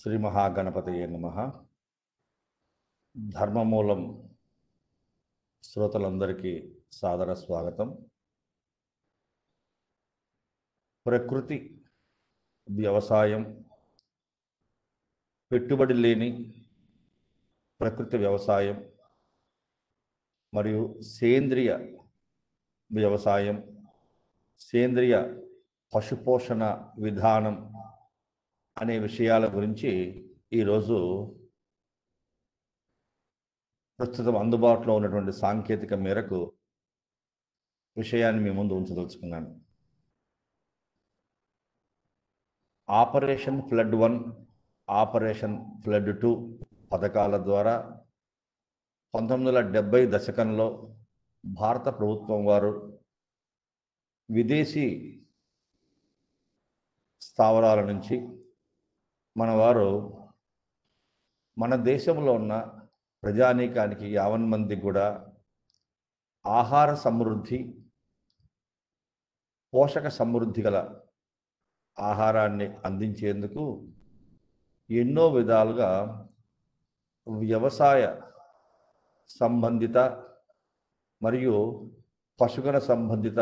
శ్రీ మహాగణపతయే నమ ధర్మమూలం శ్రోతలందరికీ సాదర స్వాగతం ప్రకృతి వ్యవసాయం పెట్టుబడి లేని ప్రకృతి వ్యవసాయం మరియు సేంద్రియ వ్యవసాయం సేంద్రియ పశుపోషణ విధానం అనే విషయాల గురించి ఈరోజు ప్రస్తుతం అందుబాటులో ఉన్నటువంటి సాంకేతిక మేరకు విషయాన్ని మీ ముందు ఉంచదలుచుకున్నాను operation flood one operation flood two పథకాల ద్వారా పంతొమ్మిది వందల డెబ్బై దశకంలో భారత ప్రభుత్వం వారు విదేశీ స్థావరాల నుంచి మన వారు మన దేశంలో ఉన్న ప్రజానీకానికి యావన్ మంది కూడా ఆహార సమృద్ధి పోషక సమృద్ధి గల ఆహారాన్ని అందించేందుకు ఎన్నో విధాలుగా వ్యవసాయ సంబంధిత మరియు పశుగణ సంబంధిత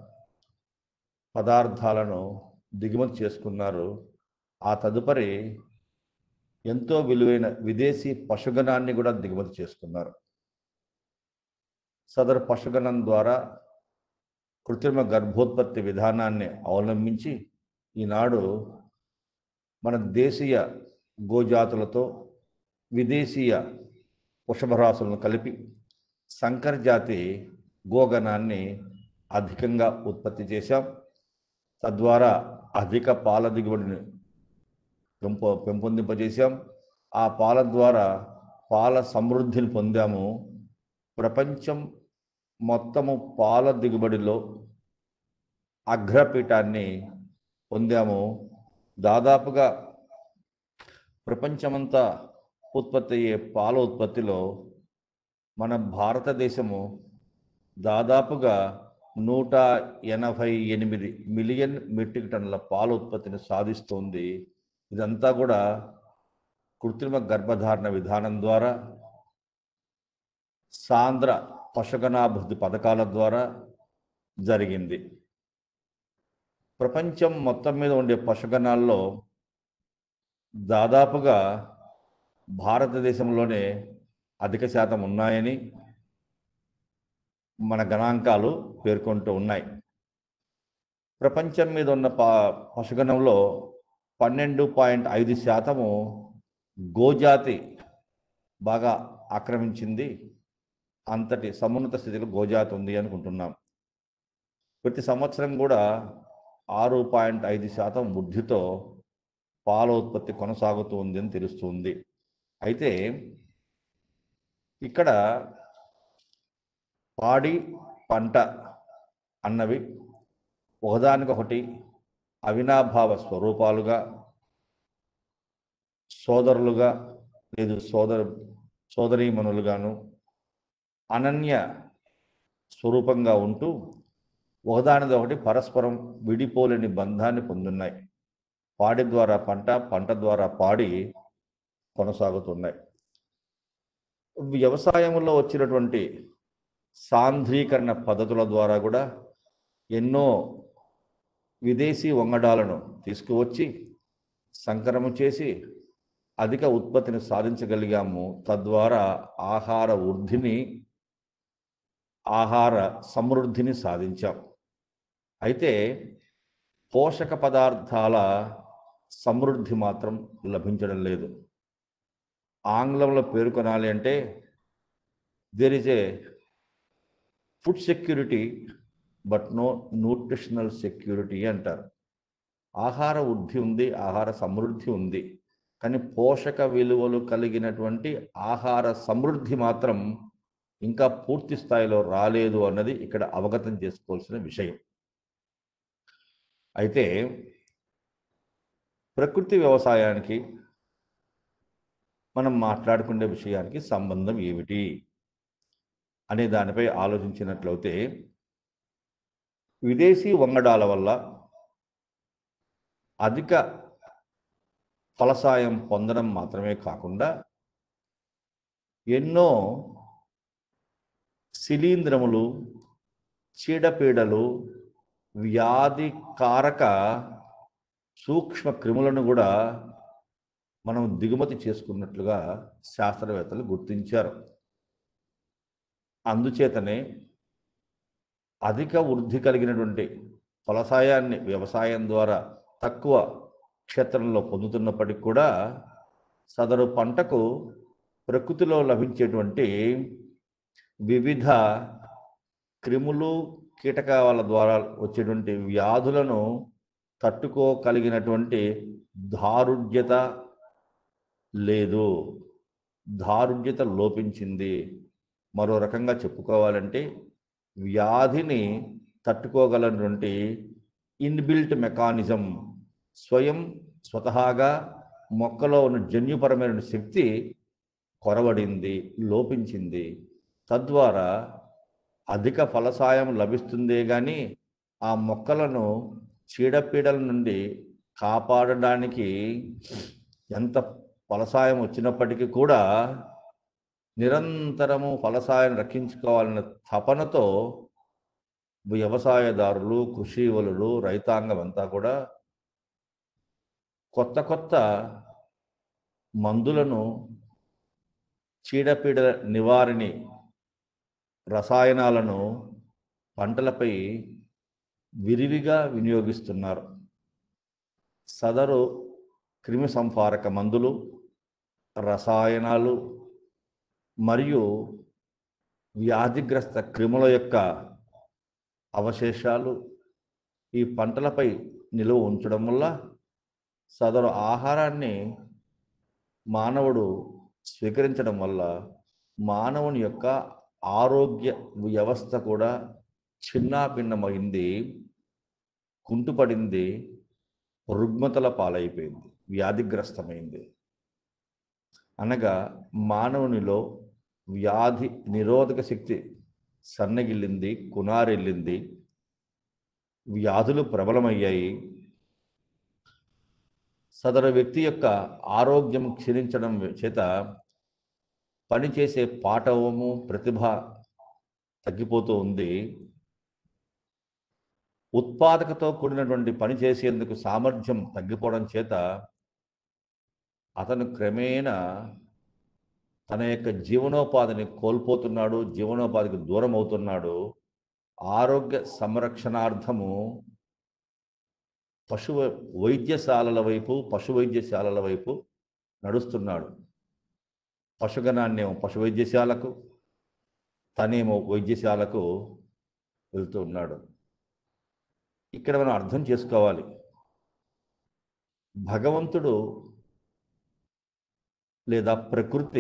పదార్థాలను దిగుమతి చేసుకున్నారు ఆ తదుపరి ఎంతో విలువైన విదేశీ పశుగణాన్ని కూడా దిగుమతి చేసుకున్నారు సదరు పశుగణం ద్వారా కృత్రిమ గర్భోత్పత్తి విధానాన్ని అవలంబించి ఈనాడు మన దేశీయ గోజాతులతో విదేశీయ వృషభరాసులను కలిపి సంకరజాతి గోగణాన్ని అధికంగా ఉత్పత్తి చేశాం తద్వారా అధిక పాల దిగుబడిని పెంపొ పెంపొందింపజేశాం ఆ పాల ద్వారా పాల సమృద్ధిని పొందాము ప్రపంచం మొత్తము పాల దిగుబడిలో అగ్రపీఠాన్ని పొందాము దాదాపుగా ప్రపంచమంతా ఉత్పత్తి అయ్యే పాల ఉత్పత్తిలో మన భారతదేశము దాదాపుగా నూట ఎనభై ఎనిమిది మిలియన్ మెట్రిక్ టన్నుల పాల ఉత్పత్తిని సాధిస్తోంది ఇదంతా కూడా కృత్రిమ గర్భధారణ విధానం ద్వారా సాంద్ర పశుగణాభివృద్ధి పథకాల ద్వారా జరిగింది ప్రపంచం మొత్తం మీద ఉండే పశుగణాల్లో దాదాపుగా భారతదేశంలోనే అధిక శాతం ఉన్నాయని మన గణాంకాలు పేర్కొంటూ ఉన్నాయి ప్రపంచం మీద ఉన్న పా పశుగణంలో పన్నెండు పాయింట్ ఐదు శాతము గోజాతి బాగా ఆక్రమించింది అంతటి సమున్నత స్థితిలో గోజాతి ఉంది అనుకుంటున్నాం ప్రతి సంవత్సరం కూడా ఆరు పాయింట్ ఐదు శాతం వృద్ధితో పాల ఉత్పత్తి కొనసాగుతూ ఉంది అని తెలుస్తుంది అయితే ఇక్కడ పాడి పంట అన్నవి ఒకదానికొకటి అవినాభావ స్వరూపాలుగా సోదరులుగా లేదు సోదర సోదరీమణులుగాను అనన్య స్వరూపంగా ఉంటూ ఒకదానిది ఒకటి పరస్పరం విడిపోలేని బంధాన్ని పొందున్నాయి పాడి ద్వారా పంట పంట ద్వారా పాడి కొనసాగుతున్నాయి వ్యవసాయంలో వచ్చినటువంటి సాంద్రీకరణ పద్ధతుల ద్వారా కూడా ఎన్నో విదేశీ వంగడాలను తీసుకువచ్చి సంకరము చేసి అధిక ఉత్పత్తిని సాధించగలిగాము తద్వారా ఆహార వృద్ధిని ఆహార సమృద్ధిని సాధించాం అయితే పోషక పదార్థాల సమృద్ధి మాత్రం లభించడం లేదు ఆంగ్లంలో పేర్కొనాలి అంటే there is a food security but no nutritional security అంటారు ఆహార వృద్ధి ఉంది ఆహార సమృద్ధి ఉంది కానీ పోషక విలువలు కలిగినటువంటి ఆహార సమృద్ధి మాత్రం ఇంకా పూర్తి స్థాయిలో రాలేదు అన్నది ఇక్కడ అవగతం చేసుకోవాల్సిన విషయం అయితే ప్రకృతి వ్యవసాయానికి మనం మాట్లాడుకునే విషయానికి సంబంధం ఏమిటి అనే దానిపై ఆలోచించినట్లయితే విదేశీ వంగడాల వల్ల అధిక ఫలసాయం పొందడం మాత్రమే కాకుండా ఎన్నో శిలీంధ్రములు చీడపీడలు వ్యాధికారక సూక్ష్మ క్రిములను కూడా మనం దిగుమతి చేసుకున్నట్లుగా శాస్త్రవేత్తలు గుర్తించారు అందుచేతనే అధిక వృద్ధి కలిగినటువంటి ఫలసాయాన్ని వ్యవసాయం ద్వారా తక్కువ క్షేత్రంలో పొందుతున్నప్పటికీ కూడా సదరు పంటకు ప్రకృతిలో లభించేటువంటి వివిధ క్రిములు కీటకాల ద్వారా వచ్చేటువంటి వ్యాధులను తట్టుకోగలిగినటువంటి దారుఢ్యత లేదు దారుఢ్యత లోపించింది మరో రకంగా చెప్పుకోవాలంటే వ్యాధిని తట్టుకోగలటువంటి ఇన్బిల్ట్ మెకానిజం స్వయం స్వతహాగా మొక్కలో ఉన్న జన్యుపరమైన శక్తి కొరవడింది లోపించింది తద్వారా అధిక ఫలసాయం లభిస్తుందే కానీ ఆ మొక్కలను చీడపీడల నుండి కాపాడడానికి ఎంత ఫలసాయం వచ్చినప్పటికీ కూడా నిరంతరము ఫలసాయాన్ని రక్షించుకోవాలన్న తపనతో వ్యవసాయదారులు కృషివలులు రైతాంగం అంతా కూడా కొత్త కొత్త మందులను చీడపీడల నివారణి రసాయనాలను పంటలపై విరివిగా వినియోగిస్తున్నారు సదరు క్రిమి సంహారక మందులు రసాయనాలు మరియు వ్యాధిగ్రస్త క్రిముల యొక్క అవశేషాలు ఈ పంటలపై నిలువ ఉంచడం వల్ల సదరు ఆహారాన్ని మానవుడు స్వీకరించడం వల్ల మానవుని యొక్క ఆరోగ్య వ్యవస్థ కూడా చిన్నాభిన్నమైంది కుంటుపడింది రుగ్మతల పాలైపోయింది వ్యాధిగ్రస్తమైంది అనగా మానవునిలో వ్యాధి నిరోధక శక్తి సన్నగిల్లింది కునారెళ్ళింది వ్యాధులు ప్రబలమయ్యాయి సదరు వ్యక్తి యొక్క ఆరోగ్యం క్షీణించడం చేత పనిచేసే పాఠవము ప్రతిభ తగ్గిపోతూ ఉంది ఉత్పాదకతో కూడినటువంటి పని చేసేందుకు సామర్థ్యం తగ్గిపోవడం చేత అతను క్రమేణా తన యొక్క జీవనోపాధిని కోల్పోతున్నాడు జీవనోపాధికి దూరం అవుతున్నాడు ఆరోగ్య సంరక్షణార్థము పశు వైద్యశాలల వైపు పశు వైద్యశాలల వైపు నడుస్తున్నాడు పశుగణాన్నేమో పశు వైద్యశాలకు తనేమో వైద్యశాలకు వెళ్తూ ఉన్నాడు ఇక్కడ మనం అర్థం చేసుకోవాలి భగవంతుడు లేదా ప్రకృతి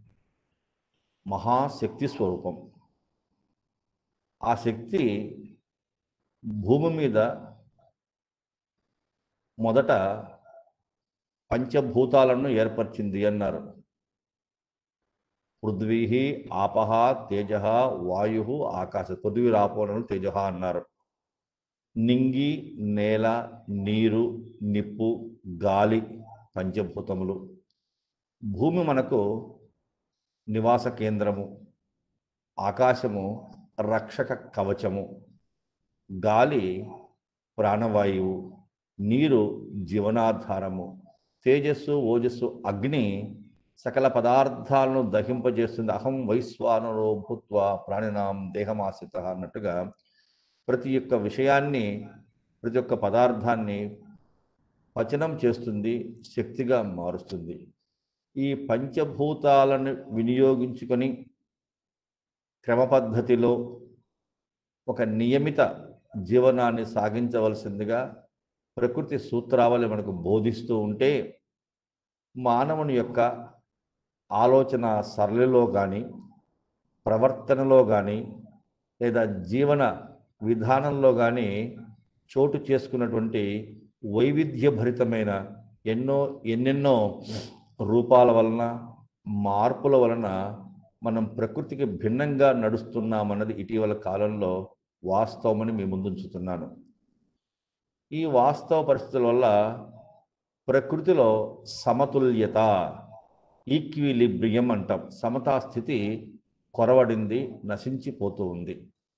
మహాశక్తి స్వరూపం ఆ శక్తి భూమి మీద మొదట పంచభూతాలను ఏర్పరిచింది అన్నారు పృథ్వీ ఆపహ తేజ వాయు ఆకాశ పృథ్వీ రాపోలను తేజ అన్నారు నింగి నేల నీరు నిప్పు గాలి పంచభూతములు భూమి మనకు నివాస కేంద్రము ఆకాశము రక్షక కవచము గాలి ప్రాణవాయువు నీరు జీవనాధారము తేజస్సు ఓజస్సు అగ్ని సకల పదార్థాలను దహింపజేస్తుంది అహం వైశ్వానరో భూత్వ ప్రాణినాం దేహమాశ్రిత అన్నట్టుగా ప్రతి ఒక్క విషయాన్ని ప్రతి ఒక్క పదార్థాన్ని పచనం చేస్తుంది శక్తిగా మారుస్తుంది ఈ పంచభూతాలను వినియోగించుకొని క్రమ పద్ధతిలో ఒక నియమిత జీవనాన్ని సాగించవలసిందిగా ప్రకృతి సూత్రావళి మనకు బోధిస్తూ ఉంటే మానవుని యొక్క ఆలోచన సరళిలో కానీ ప్రవర్తనలో కానీ లేదా జీవన విధానంలో కానీ చోటు చేసుకున్నటువంటి వైవిధ్యభరితమైన ఎన్నో ఎన్నెన్నో రూపాల వలన మార్పుల వలన మనం ప్రకృతికి భిన్నంగా నడుస్తున్నామన్నది ఇటీవల కాలంలో వాస్తవమని మీ ముందుంచుతున్నాను ఈ వాస్తవ పరిస్థితుల వల్ల ప్రకృతిలో సమతుల్యత ఈక్విలిబ్రియం అంటాం సమతా స్థితి కొరవడింది నశించిపోతూ ఉంది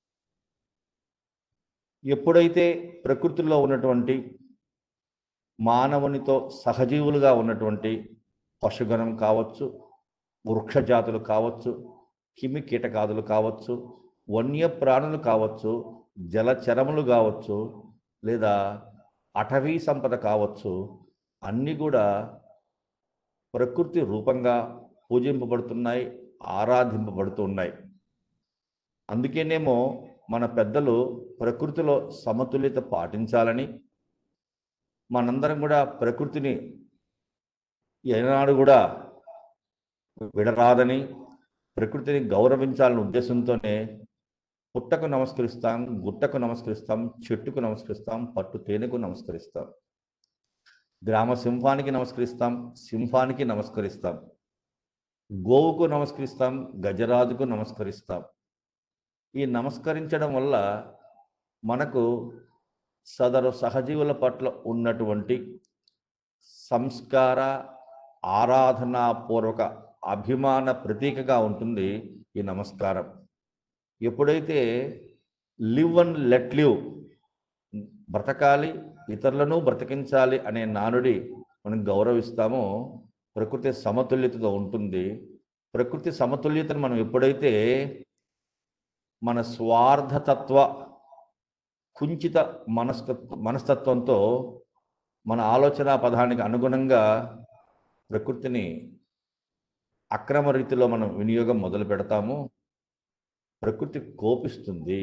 ఎప్పుడైతే ప్రకృతిలో ఉన్నటువంటి మానవునితో సహజీవులుగా ఉన్నటువంటి పశుగణం కావచ్చు వృక్షజాతులు కావచ్చు కిమి కీటకాదులు కావచ్చు వన్యప్రాణులు కావచ్చు జలచరములు కావచ్చు లేదా అటవీ సంపద కావచ్చు అన్నీ కూడా ప్రకృతి రూపంగా పూజింపబడుతున్నాయి ఆరాధింపబడుతున్నాయి అందుకేనేమో మన పెద్దలు ప్రకృతిలో సమతుల్యత పాటించాలని మనందరం కూడా ప్రకృతిని ఏనాడు కూడా విడరాదని ప్రకృతిని గౌరవించాలనే ఉద్దేశంతోనే పుట్టకు నమస్కరిస్తాం గుట్టకు నమస్కరిస్తాం చెట్టుకు నమస్కరిస్తాం పట్టు తేనెకు నమస్కరిస్తాం గ్రామ సింహానికి నమస్కరిస్తాం సింహానికి నమస్కరిస్తాం గోవుకు నమస్కరిస్తాం గజరాజుకు నమస్కరిస్తాం ఈ నమస్కరించడం వల్ల మనకు సదరు సహజీవుల పట్ల ఉన్నటువంటి సంస్కార ఆరాధనాపూర్వక అభిమాన ప్రతీకగా ఉంటుంది ఈ నమస్కారం ఎప్పుడైతే లివ్ అండ్ లెట్ లివ్ బ్రతకాలి ఇతరులను బ్రతికించాలి అనే నానుడి మనం గౌరవిస్తామో ప్రకృతి సమతుల్యతతో ఉంటుంది ప్రకృతి సమతుల్యతను మనం ఎప్పుడైతే మన స్వార్థతత్వ కుంచిత మనస్తత్వ మనస్తత్వంతో మన ఆలోచన పదానికి అనుగుణంగా ప్రకృతిని అక్రమ రీతిలో మనం వినియోగం మొదలు పెడతాము ప్రకృతి కోపిస్తుంది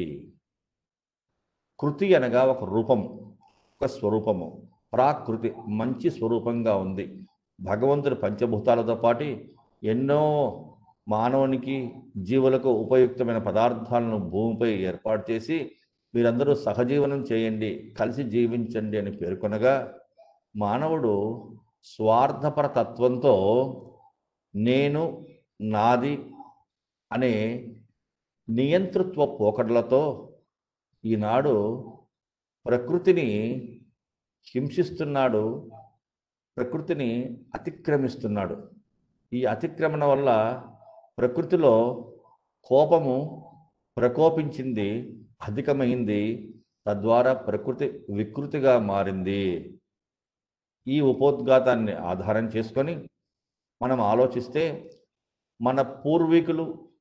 కృతి అనగా ఒక రూపం ఒక స్వరూపము ప్రాకృతి మంచి స్వరూపంగా ఉంది భగవంతుడి పంచభూతాలతో పాటు ఎన్నో మానవునికి జీవులకు ఉపయుక్తమైన పదార్థాలను భూమిపై ఏర్పాటు చేసి మీరందరూ సహజీవనం చేయండి కలిసి జీవించండి అని పేర్కొనగా మానవుడు స్వార్థపర తత్వంతో నేను నాది అనే నియంతృత్వ పోకడలతో ఈనాడు ప్రకృతిని హింసిస్తున్నాడు ప్రకృతిని అతిక్రమిస్తున్నాడు ఈ అతిక్రమణ వల్ల ప్రకృతిలో కోపము ప్రకోపించింది అధికమైంది తద్వారా ప్రకృతి వికృతిగా మారింది ఈ ఉపోద్ఘాతాన్ని ఆధారం చేసుకొని మనం ఆలోచిస్తే మన పూర్వీకులు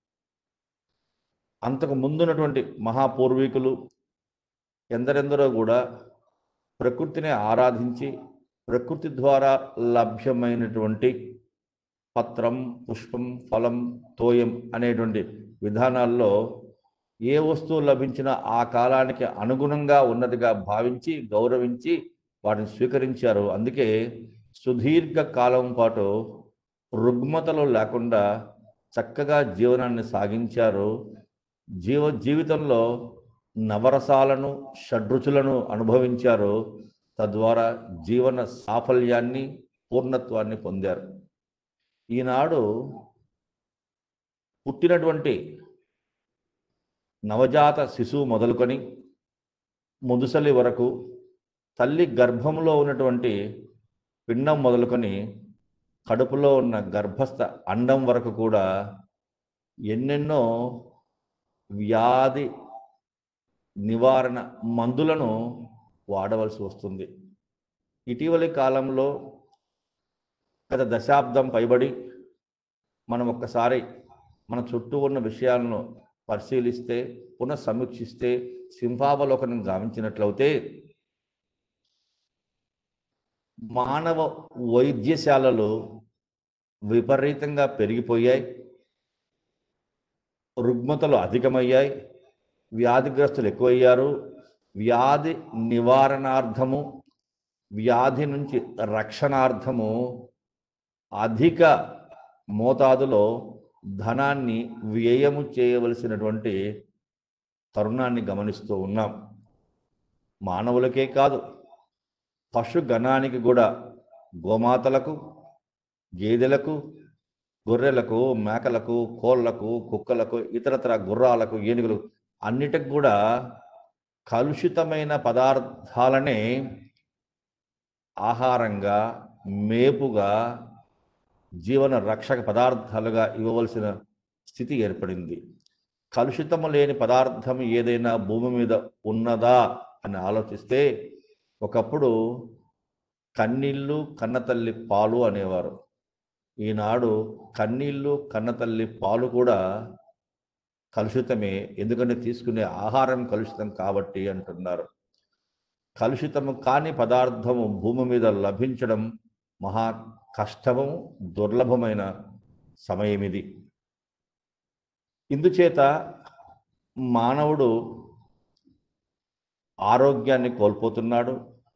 అంతకు ముందున్నటువంటి మహాపూర్వీకులు ఎందరెందరో కూడా ప్రకృతిని ఆరాధించి ప్రకృతి ద్వారా లభ్యమైనటువంటి పత్రం పుష్పం ఫలం తోయం అనేటువంటి విధానాల్లో ఏ వస్తువు లభించినా ఆ కాలానికి అనుగుణంగా ఉన్నదిగా భావించి గౌరవించి వాటిని స్వీకరించారు అందుకే సుదీర్ఘ కాలం పాటు రుగ్మతలు లేకుండా చక్కగా జీవనాన్ని సాగించారు జీవ జీవితంలో నవరసాలను షడ్రుచులను అనుభవించారు తద్వారా జీవన సాఫల్యాన్ని పూర్ణత్వాన్ని పొందారు ఈనాడు పుట్టినటువంటి నవజాత శిశువు మొదలుకొని ముదుసలి వరకు తల్లి గర్భంలో ఉన్నటువంటి పిండం మొదలుకొని కడుపులో ఉన్న గర్భస్థ అండం వరకు కూడా ఎన్నెన్నో వ్యాధి నివారణ మందులను వాడవలసి వస్తుంది ఇటీవలి కాలంలో గత దశాబ్దం పైబడి మనం ఒక్కసారి మన చుట్టూ ఉన్న విషయాలను పరిశీలిస్తే పునఃసమీక్షిస్తే సింహావలోకనం గావించినట్లయితే మానవ వైద్యశాలలు విపరీతంగా పెరిగిపోయాయి రుగ్మతలు అధికమయ్యాయి వ్యాధిగ్రస్తులు ఎక్కువయ్యారు వ్యాధి నివారణార్థము వ్యాధి నుంచి రక్షణార్థము అధిక మోతాదులో ధనాన్ని వ్యయము చేయవలసినటువంటి తరుణాన్ని గమనిస్తూ ఉన్నాం మానవులకే కాదు పశుగణానికి కూడా గోమాతలకు గేదెలకు గొర్రెలకు మేకలకు కోళ్లకు కుక్కలకు ఇతరతర గుర్రాలకు ఏనుగులు అన్నిటికి కూడా కలుషితమైన పదార్థాలనే ఆహారంగా మేపుగా జీవన రక్షక పదార్థాలుగా ఇవ్వవలసిన స్థితి ఏర్పడింది కలుషితము లేని పదార్థం ఏదైనా భూమి మీద ఉన్నదా అని ఆలోచిస్తే ఒకప్పుడు కన్నీళ్ళు కన్నతల్లి పాలు అనేవారు ఈనాడు కన్నీళ్ళు కన్నతల్లి పాలు కూడా కలుషితమే ఎందుకంటే తీసుకునే ఆహారం కలుషితం కాబట్టి అంటున్నారు కలుషితము కాని పదార్థము భూమి మీద లభించడం మహా కష్టము దుర్లభమైన సమయం ఇది ఇందుచేత మానవుడు ఆరోగ్యాన్ని కోల్పోతున్నాడు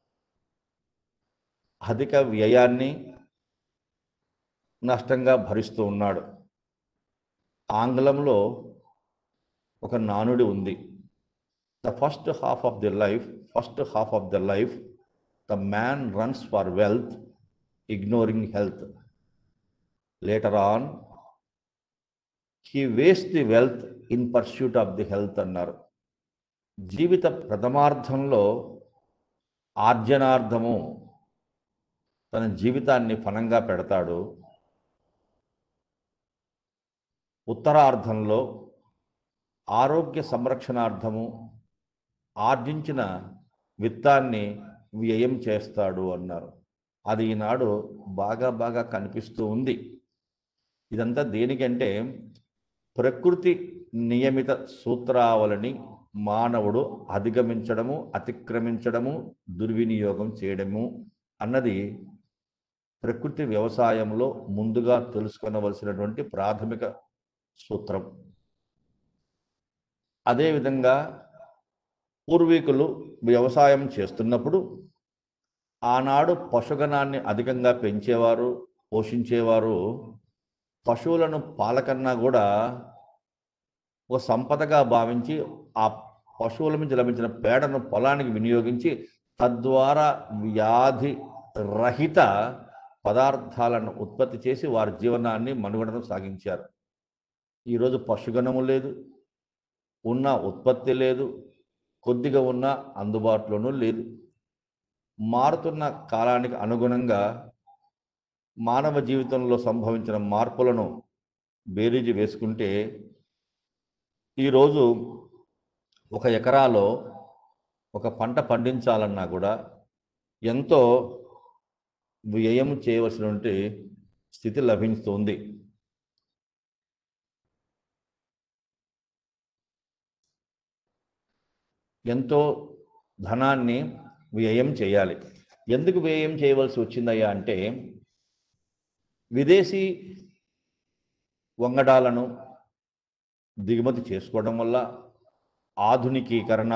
అధిక వ్యయాన్ని నష్టంగా భరిస్తూ ఉన్నాడు ఆంగ్లంలో ఒక నానుడి ఉంది the first half of the life first half of the life the man runs for wealth ignoring health later on he waste the wealth in pursuit of the health అన్నారు జీవిత ప్రథమార్థంలో ఆర్జనార్థము తన జీవితాన్ని ఫలంగా పెడతాడు ఉత్తరార్ధంలో ఆరోగ్య సంరక్షణార్థము ఆర్జించిన విత్తాన్ని వ్యయం చేస్తాడు అన్నారు అది ఈనాడు బాగా బాగా కనిపిస్తూ ఉంది ఇదంతా దేనికంటే ప్రకృతి నియమిత సూత్రావళిని మానవుడు అధిగమించడము అతిక్రమించడము దుర్వినియోగం చేయడము అన్నది ప్రకృతి వ్యవసాయంలో ముందుగా తెలుసుకొనవలసినటువంటి ప్రాథమిక సూత్రం అదేవిధంగా పూర్వీకులు వ్యవసాయం చేస్తున్నప్పుడు ఆనాడు పశుగణాన్ని అధికంగా పెంచేవారు పోషించేవారు పశువులను పాలకన్నా కూడా ఒక సంపదగా భావించి ఆ పశువుల నుంచి లభించిన పేడను పొలానికి వినియోగించి తద్వారా వ్యాధి రహిత పదార్థాలను ఉత్పత్తి చేసి వారి జీవనాన్ని మనుగడను సాగించారు ఈరోజు పశుగణము లేదు ఉన్న ఉత్పత్తి లేదు కొద్దిగా ఉన్న అందుబాటులోనూ లేదు మారుతున్న కాలానికి అనుగుణంగా మానవ జీవితంలో సంభవించిన మార్పులను బేరీజు వేసుకుంటే ఈరోజు ఒక ఎకరాలో ఒక పంట పండించాలన్నా కూడా ఎంతో వ్యయం చేయవలసినటువంటి స్థితి లభిస్తుంది ఎంతో ధనాన్ని వ్యయం చేయాలి ఎందుకు వ్యయం చేయవలసి వచ్చిందయ్యా అంటే విదేశీ వంగడాలను దిగుమతి చేసుకోవడం వల్ల ఆధునికీకరణ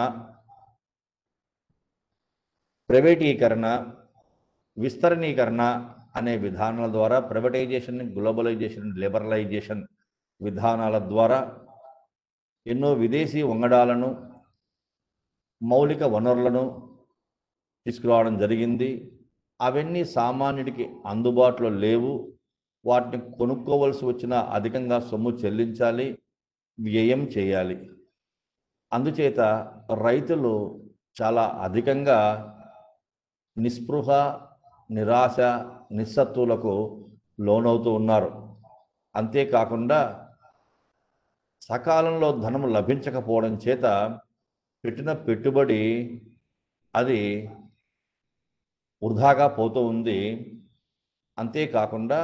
ప్రైవేటీకరణ విస్తరణీకరణ అనే విధానాల ద్వారా ప్రైవేటైజేషన్ గ్లోబలైజేషన్ లిబరలైజేషన్ విధానాల ద్వారా ఎన్నో విదేశీ వంగడాలను మౌలిక వనరులను తీసుకురావడం జరిగింది అవన్నీ సామాన్యుడికి అందుబాటులో లేవు వాటిని కొనుక్కోవలసి వచ్చిన అధికంగా సొమ్ము చెల్లించాలి వ్యయం చేయాలి అందుచేత రైతులు చాలా అధికంగా నిస్పృహ నిరాశ నిస్సత్తులకు లోనవుతూ ఉన్నారు అంతేకాకుండా సకాలంలో ధనం లభించకపోవడం చేత పెట్టిన పెట్టుబడి అది వృధాగా పోతూ ఉంది అంతేకాకుండా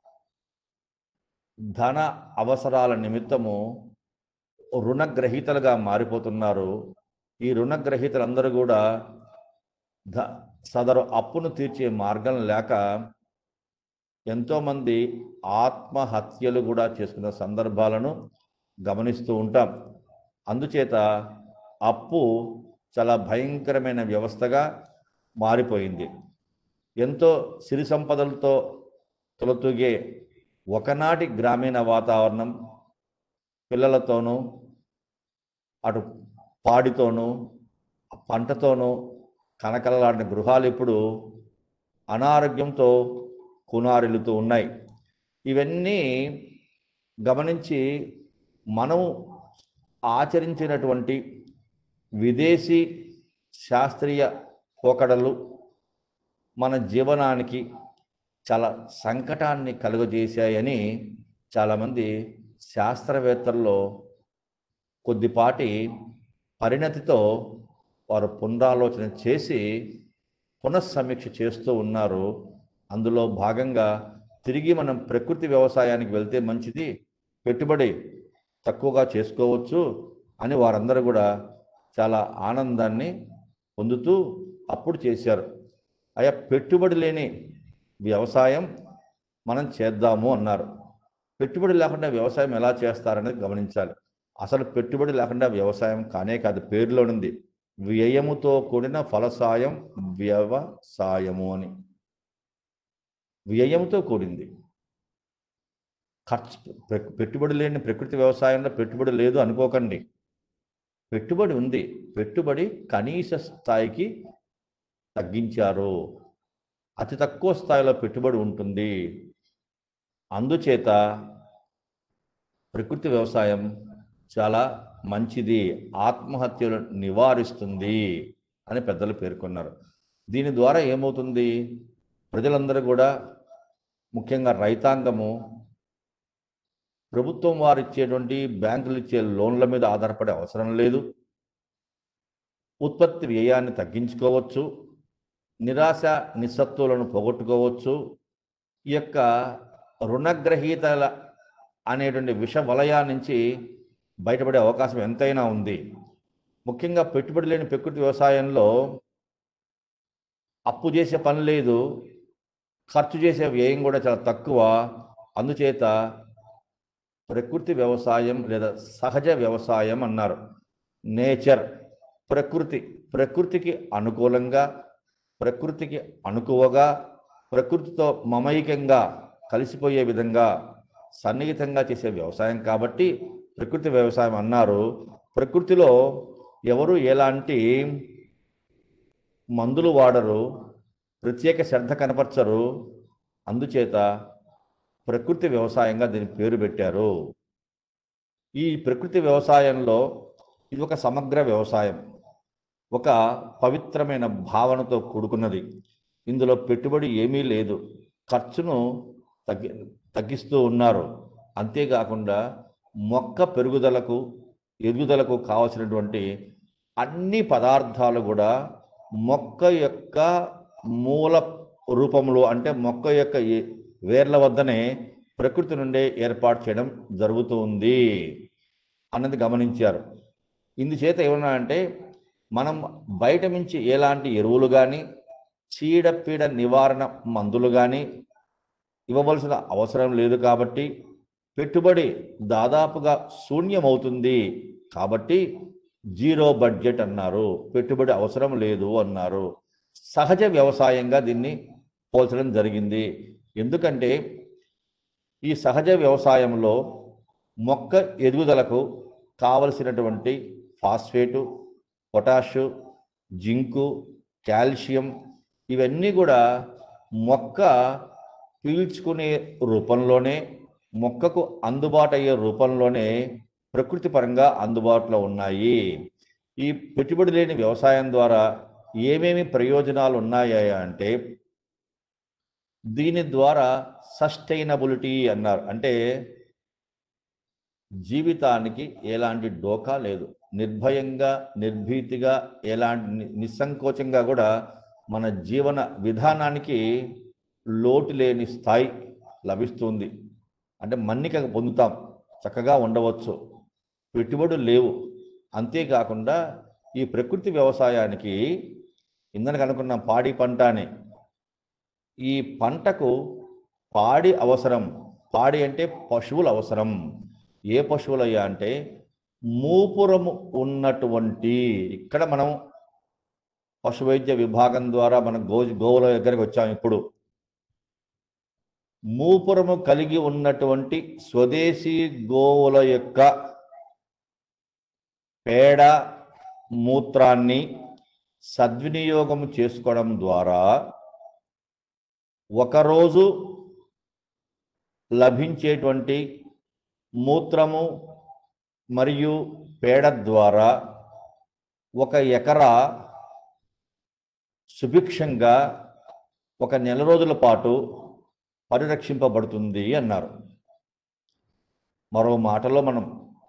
ధన అవసరాల నిమిత్తము రుణగ్రహీతలుగా మారిపోతున్నారు ఈ రుణగ్రహీతలందరూ కూడా ధ సదరు అప్పును తీర్చే మార్గం లేక ఎంతోమంది ఆత్మహత్యలు కూడా చేసుకున్న సందర్భాలను గమనిస్తూ ఉంటాం అందుచేత అప్పు చాలా భయంకరమైన వ్యవస్థగా మారిపోయింది ఎంతో సిరి సంపదలతో తొలతూగే ఒకనాటి గ్రామీణ వాతావరణం పిల్లలతోనూ అటు పాడితోనూ పంటతోనూ కనకలలాడిన గృహాలు ఇప్పుడు అనారోగ్యంతో కునారిల్లుతూ ఉన్నాయి ఇవన్నీ గమనించి మనం ఆచరించినటువంటి విదేశీ శాస్త్రీయ పోకడలు మన జీవనానికి చాలా సంకటాన్ని కలుగజేశాయని చాలామంది శాస్త్రవేత్తల్లో కొద్దిపాటి పరిణతితో వారు పునరాలోచన చేసి పునఃసమీక్ష చేస్తూ ఉన్నారు అందులో భాగంగా తిరిగి మనం ప్రకృతి వ్యవసాయానికి వెళ్తే మంచిది పెట్టుబడి తక్కువగా చేసుకోవచ్చు అని వారందరూ కూడా చాలా ఆనందాన్ని పొందుతూ అప్పుడు చేశారు అయ్యా పెట్టుబడి లేని వ్యవసాయం మనం చేద్దాము అన్నారు పెట్టుబడి లేకుండా వ్యవసాయం ఎలా చేస్తారనేది గమనించాలి అసలు పెట్టుబడి లేకుండా వ్యవసాయం కానే కాదు పేరులో ఉంది వ్యయముతో కూడిన ఫలసాయం వ్యవసాయము అని వ్యయంతో కూడింది ఖర్చు ప్ర- పెట్టుబడి లేని ప్రకృతి వ్యవసాయంలో పెట్టుబడి లేదు అనుకోకండి పెట్టుబడి ఉంది పెట్టుబడి కనీస స్థాయికి తగ్గించారు అతి తక్కువ స్థాయిలో పెట్టుబడి ఉంటుంది అందుచేత ప్రకృతి వ్యవసాయం చాలా మంచిది ఆత్మహత్యలు నివారిస్తుంది అని పెద్దలు పేర్కొన్నారు దీని ద్వారా ఏమవుతుంది ప్రజలందరూ కూడా ముఖ్యంగా రైతాంగము ప్రభుత్వం వారు ఇచ్చేటువంటి బ్యాంకులు ఇచ్చే లోన్ల మీద ఆధారపడే అవసరం లేదు ఉత్పత్తి వ్యయాన్ని తగ్గించుకోవచ్చు నిరాశ నిస్సత్తులను పోగొట్టుకోవచ్చు ఈ యొక్క రుణగ్రహీతల అనేటువంటి విష వలయా నుంచి బయటపడే అవకాశం ఎంతైనా ఉంది ముఖ్యంగా పెట్టుబడి లేని ప్రకృతి వ్యవసాయంలో అప్పు చేసే పని లేదు ఖర్చు చేసే వ్యయం కూడా చాలా తక్కువ అందుచేత ప్రకృతి వ్యవసాయం లేదా సహజ వ్యవసాయం అన్నారు నేచర్ ప్రకృతి ప్రకృతికి అనుకూలంగా ప్రకృతికి అనుకువగా ప్రకృతితో మమైకంగా కలిసిపోయే విధంగా సన్నిహితంగా చేసే వ్యవసాయం కాబట్టి ప్రకృతి వ్యవసాయం అన్నారు ప్రకృతిలో ఎవరు ఎలాంటి మందులు వాడరు ప్రత్యేక శ్రద్ధ కనపరచరు అందుచేత ప్రకృతి వ్యవసాయంగా దీని పేరు పెట్టారు ఈ ప్రకృతి వ్యవసాయంలో ఇది ఒక సమగ్ర వ్యవసాయం ఒక పవిత్రమైన భావనతో కూడుకున్నది ఇందులో పెట్టుబడి ఏమీ లేదు ఖర్చును తగ్గి తగ్గిస్తూ ఉన్నారు అంతేకాకుండా మొక్క పెరుగుదలకు ఎదుగుదలకు కావలసినటువంటి అన్ని పదార్థాలు కూడా మొక్క యొక్క మూల రూపంలో అంటే మొక్క యొక్క ఏ- వేర్ల వద్దనే ప్రకృతి నుండే ఏర్పాటు చేయడం జరుగుతూ ఉంది అన్నది గమనించారు ఇందుచేత ఏమన్నా అంటే మనం బయట నుంచి ఎలాంటి ఎరువులు కానీ చీడపీడ నివారణ మందులు కానీ ఇవ్వవలసిన అవసరం లేదు కాబట్టి పెట్టుబడి దాదాపుగా శూన్యమవుతుంది కాబట్టి జీరో బడ్జెట్ అన్నారు పెట్టుబడి అవసరం లేదు అన్నారు సహజ వ్యవసాయంగా దీన్ని పోల్చడం జరిగింది ఎందుకంటే ఈ సహజ వ్యవసాయంలో మొక్క ఎదుగుదలకు కావలసినటువంటి ఫాస్ఫేటు పొటాషు జింకు కాల్షియం ఇవన్నీ కూడా మొక్క పీల్చుకునే రూపంలోనే మొక్కకు అందుబాటు అయ్యే రూపంలోనే ప్రకృతి పరంగా అందుబాటులో ఉన్నాయి ఈ పెట్టుబడి లేని వ్యవసాయం ద్వారా ఏమేమి ప్రయోజనాలు ఉన్నాయా అంటే దీని ద్వారా సస్టైనబిలిటీ అన్నారు అంటే జీవితానికి ఎలాంటి డోకా లేదు నిర్భయంగా నిర్భీతిగా ఎలాంటి ని- నిస్సంకోచంగా కూడా మన జీవన విధానానికి లోటు లేని స్థాయి లభిస్తుంది అంటే మన్నిక పొందుతాం చక్కగా ఉండవచ్చు పెట్టుబడులు లేవు అంతేకాకుండా ఈ ప్రకృతి వ్యవసాయానికి ఇందనకు అనుకున్న పాడి పంట అని ఈ పంటకు పాడి అవసరం పాడి అంటే పశువులు అవసరం ఏ పశువులయ్యా అంటే మూపురము ఉన్నటువంటి ఇక్కడ మనం పశువైద్య విభాగం ద్వారా మన గో గోవుల దగ్గరికి వచ్చాం ఇప్పుడు మూపురము కలిగి ఉన్నటువంటి స్వదేశీ గోవుల యొక్క పేడ మూత్రాన్ని సద్వినియోగం చేసుకోవడం ద్వారా ఒకరోజు లభించేటువంటి మూత్రము మరియు పేడ ద్వారా ఒక ఎకరా సుభిక్షంగా ఒక నెల రోజుల పాటు పరిరక్షింపబడుతుంది అన్నారు మరో మాటలో మనం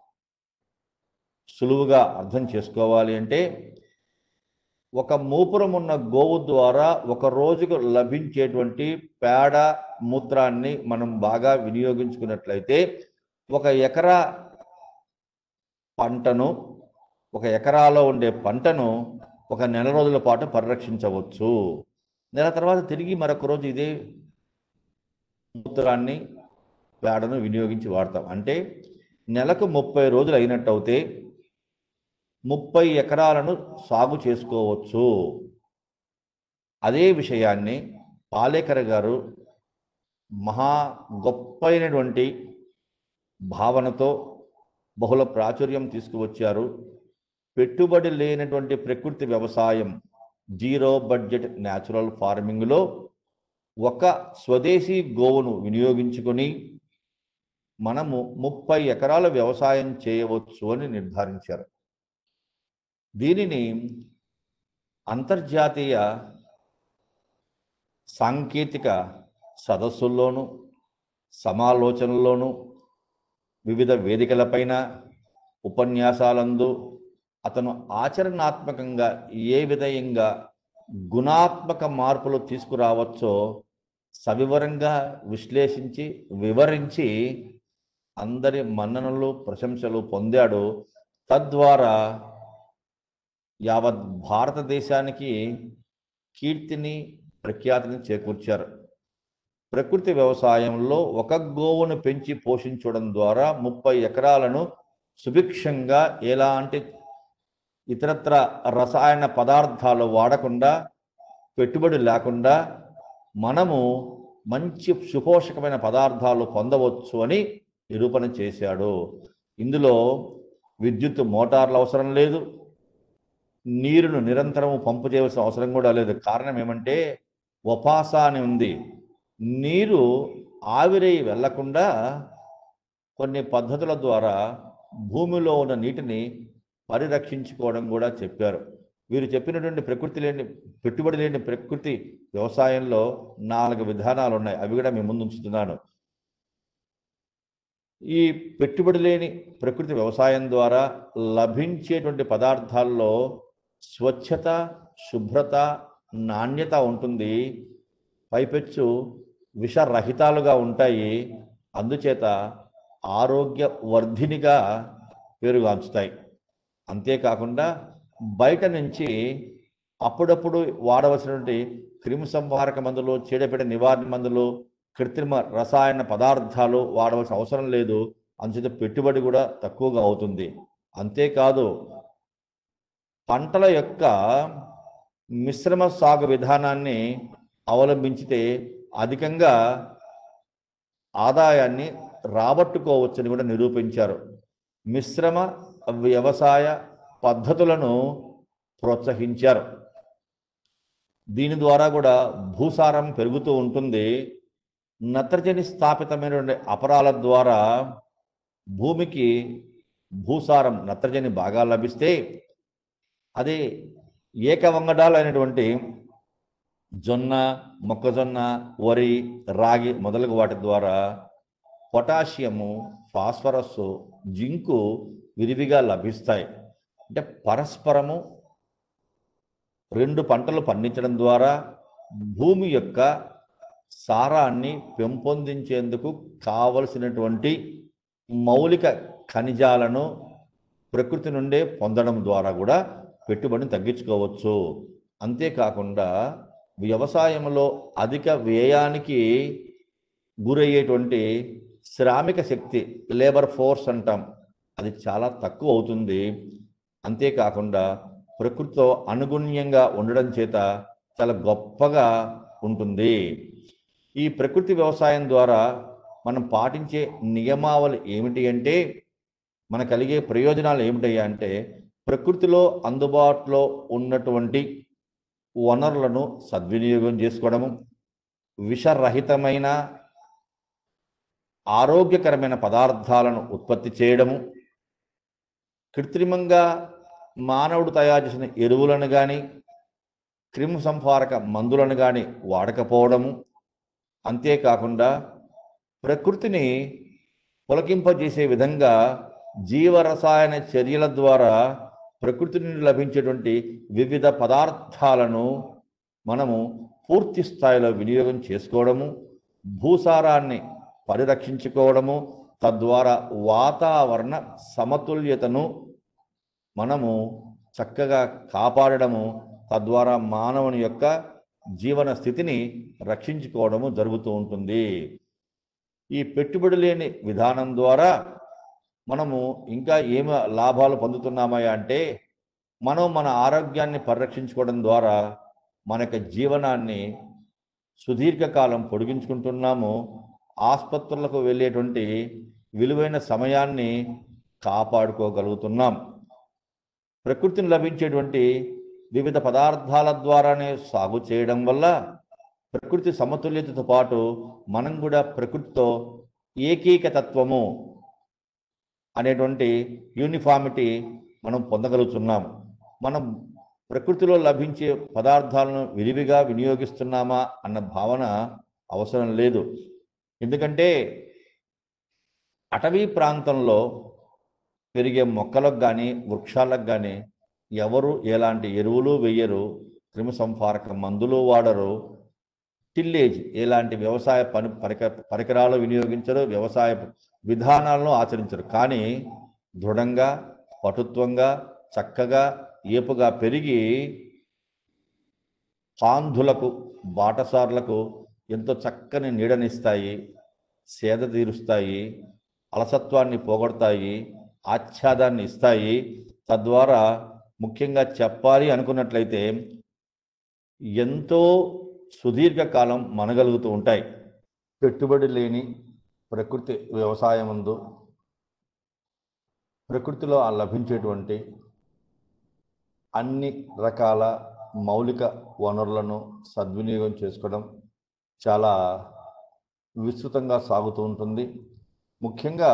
సులువుగా అర్థం చేసుకోవాలి అంటే ఒక మూపురం ఉన్న గోవు ద్వారా ఒక రోజుకు లభించేటువంటి పేడ మూత్రాన్ని మనం బాగా వినియోగించుకున్నట్లయితే ఒక ఎకరా పంటను ఒక ఎకరాలో ఉండే పంటను ఒక నెల రోజుల పాటు పరిరక్షించవచ్చు నెల తర్వాత తిరిగి మరొక రోజు ఇదే మూత్రాన్ని పేడను వినియోగించి వాడతాం అంటే నెలకు ముప్పై రోజులు అయినట్టు అయితే ముప్పై ఎకరాలను సాగు చేసుకోవచ్చు అదే విషయాన్ని పాలేకర్ గారు మహా గొప్పైనటువంటి భావనతో బహుళ ప్రాచుర్యం తీసుకువచ్చారు పెట్టుబడి లేనటువంటి ప్రకృతి వ్యవసాయం జీరో బడ్జెట్ న్యాచురల్ ఫార్మింగ్లో ఒక స్వదేశీ గోవును వినియోగించుకొని మనము ముప్పై ఎకరాల వ్యవసాయం చేయవచ్చు అని నిర్ధారించారు దీనిని అంతర్జాతీయ సాంకేతిక సదస్సుల్లోనూ సమాలోచనల్లోనూ వివిధ వేదికలపైన ఉపన్యాసాలందు అతను ఆచరణాత్మకంగా ఏ విధంగా గుణాత్మక మార్పులు తీసుకురావచ్చో సవివరంగా విశ్లేషించి వివరించి అందరి మన్ననలు ప్రశంసలు పొందాడు తద్వారా యావత్ భారతదేశానికి కీర్తిని ప్రఖ్యాతిని చేకూర్చారు ప్రకృతి వ్యవసాయంలో ఒక గోవును పెంచి పోషించడం ద్వారా ముప్పై ఎకరాలను సుభిక్షంగా ఎలాంటి ఇతరత్ర రసాయన పదార్థాలు వాడకుండా పెట్టుబడి లేకుండా మనము మంచి సుపోషకమైన పదార్థాలు పొందవచ్చు అని నిరూపణ చేశాడు ఇందులో విద్యుత్ మోటార్లు అవసరం లేదు నీరును నిరంతరం పంపు చేయవలసిన అవసరం కూడా లేదు కారణం ఏమంటే వపాస అని ఉంది నీరు ఆవిరై వెళ్లకుండా కొన్ని పద్ధతుల ద్వారా భూమిలో ఉన్న నీటిని పరిరక్షించుకోవడం కూడా చెప్పారు వీరు చెప్పినటువంటి ప్రకృతి లేని పెట్టుబడి లేని ప్రకృతి వ్యవసాయంలో నాలుగు విధానాలు ఉన్నాయి అవి కూడా మీ ముందు ఉంచుతున్నాను ఈ పెట్టుబడి లేని ప్రకృతి వ్యవసాయం ద్వారా లభించేటువంటి పదార్థాల్లో స్వచ్ఛత శుభ్రత నాణ్యత ఉంటుంది పైపెచ్చు విషరహితాలుగా ఉంటాయి అందుచేత ఆరోగ్య వర్ధినిగా పేరుగాంచుతాయి అంతేకాకుండా బయట నుంచి అప్పుడప్పుడు వాడవలసినటువంటి క్రిమి సంహారక మందులు చీడపీడ నివారణ మందులు కృత్రిమ రసాయన పదార్థాలు వాడవలసిన అవసరం లేదు అంచేత పెట్టుబడి కూడా తక్కువగా అవుతుంది అంతేకాదు పంటల యొక్క మిశ్రమ సాగు విధానాన్ని అవలంబించితే అధికంగా ఆదాయాన్ని రాబట్టుకోవచ్చని కూడా నిరూపించారు మిశ్రమ వ్యవసాయ పద్ధతులను ప్రోత్సహించారు దీని ద్వారా కూడా భూసారం పెరుగుతూ ఉంటుంది నత్రజని స్థాపితమైనటువంటి అపరాల ద్వారా భూమికి భూసారం నత్రజని బాగా లభిస్తే అదే ఏకవంగడాలు అయినటువంటి జొన్న మొక్కజొన్న వరి రాగి మొదలగు వాటి ద్వారా పొటాషియము ఫాస్ఫరస్ జింకు విరివిగా లభిస్తాయి అంటే పరస్పరము రెండు పంటలు పండించడం ద్వారా భూమి యొక్క సారాన్ని పెంపొందించేందుకు కావలసినటువంటి మౌలిక ఖనిజాలను ప్రకృతి నుండే పొందడం ద్వారా కూడా పెట్టుబడిని తగ్గించుకోవచ్చు అంతేకాకుండా వ్యవసాయంలో అధిక వ్యయానికి గురయ్యేటువంటి శ్రామిక శక్తి లేబర్ ఫోర్స్ అంటాం అది చాలా తక్కువ అవుతుంది అంతేకాకుండా ప్రకృతితో అనుగుణ్యంగా ఉండడం చేత చాలా గొప్పగా ఉంటుంది ఈ ప్రకృతి వ్యవసాయం ద్వారా మనం పాటించే నియమావళి ఏమిటి అంటే మన కలిగే ప్రయోజనాలు ఏమిటయ్యా అంటే ప్రకృతిలో అందుబాటులో ఉన్నటువంటి వనరులను సద్వినియోగం చేసుకోవడము విషరహితమైన ఆరోగ్యకరమైన పదార్థాలను ఉత్పత్తి చేయడము కృత్రిమంగా మానవుడు తయారు చేసిన ఎరువులను కానీ క్రిమి సంహారక మందులను కానీ వాడకపోవడము అంతేకాకుండా ప్రకృతిని పులకింపజేసే విధంగా జీవరసాయన చర్యల ద్వారా ప్రకృతి నుండి లభించేటువంటి వివిధ పదార్థాలను మనము పూర్తి స్థాయిలో వినియోగం చేసుకోవడము భూసారాన్ని పరిరక్షించుకోవడము తద్వారా వాతావరణ సమతుల్యతను మనము చక్కగా కాపాడడము తద్వారా మానవుని యొక్క జీవన స్థితిని రక్షించుకోవడము జరుగుతూ ఉంటుంది ఈ పెట్టుబడి లేని విధానం ద్వారా మనము ఇంకా ఏమి లాభాలు పొందుతున్నామా అంటే మనం మన ఆరోగ్యాన్ని పరిరక్షించుకోవడం ద్వారా మన యొక్క జీవనాన్ని సుదీర్ఘకాలం పొడిగించుకుంటున్నాము ఆసుపత్రులకు వెళ్ళేటువంటి విలువైన సమయాన్ని కాపాడుకోగలుగుతున్నాం ప్రకృతిని లభించేటువంటి వివిధ పదార్థాల ద్వారానే సాగు చేయడం వల్ల ప్రకృతి సమతుల్యతతో పాటు మనం కూడా ప్రకృతితో ఏకీకతత్వము అనేటువంటి యూనిఫామిటీ మనం పొందగలుగుతున్నాం మనం ప్రకృతిలో లభించే పదార్థాలను విరివిగా వినియోగిస్తున్నామా అన్న భావన అవసరం లేదు ఎందుకంటే అటవీ ప్రాంతంలో పెరిగే మొక్కలకు కానీ వృక్షాలకు కానీ ఎవరు ఎలాంటి ఎరువులు వేయరు క్రిమిసంహారక మందులు వాడరు టిల్లేజ్ ఎలాంటి వ్యవసాయ పని పరిక పరికరాలు వినియోగించరు వ్యవసాయ విధానాలను ఆచరించరు కానీ దృఢంగా పటుత్వంగా చక్కగా ఏపుగా పెరిగి కాంధులకు బాటసార్లకు ఎంతో చక్కని నీడనిస్తాయి సేద తీరుస్తాయి అలసత్వాన్ని పోగొడతాయి ఆచ్ఛాదాన్ని ఇస్తాయి తద్వారా ముఖ్యంగా చెప్పాలి అనుకున్నట్లయితే ఎంతో సుదీర్ఘకాలం మనగలుగుతూ ఉంటాయి పెట్టుబడి లేని ప్రకృతి వ్యవసాయమందు ప్రకృతిలో ఆ లభించేటువంటి అన్ని రకాల మౌలిక వనరులను సద్వినియోగం చేసుకోవడం చాలా విస్తృతంగా సాగుతూ ఉంటుంది ముఖ్యంగా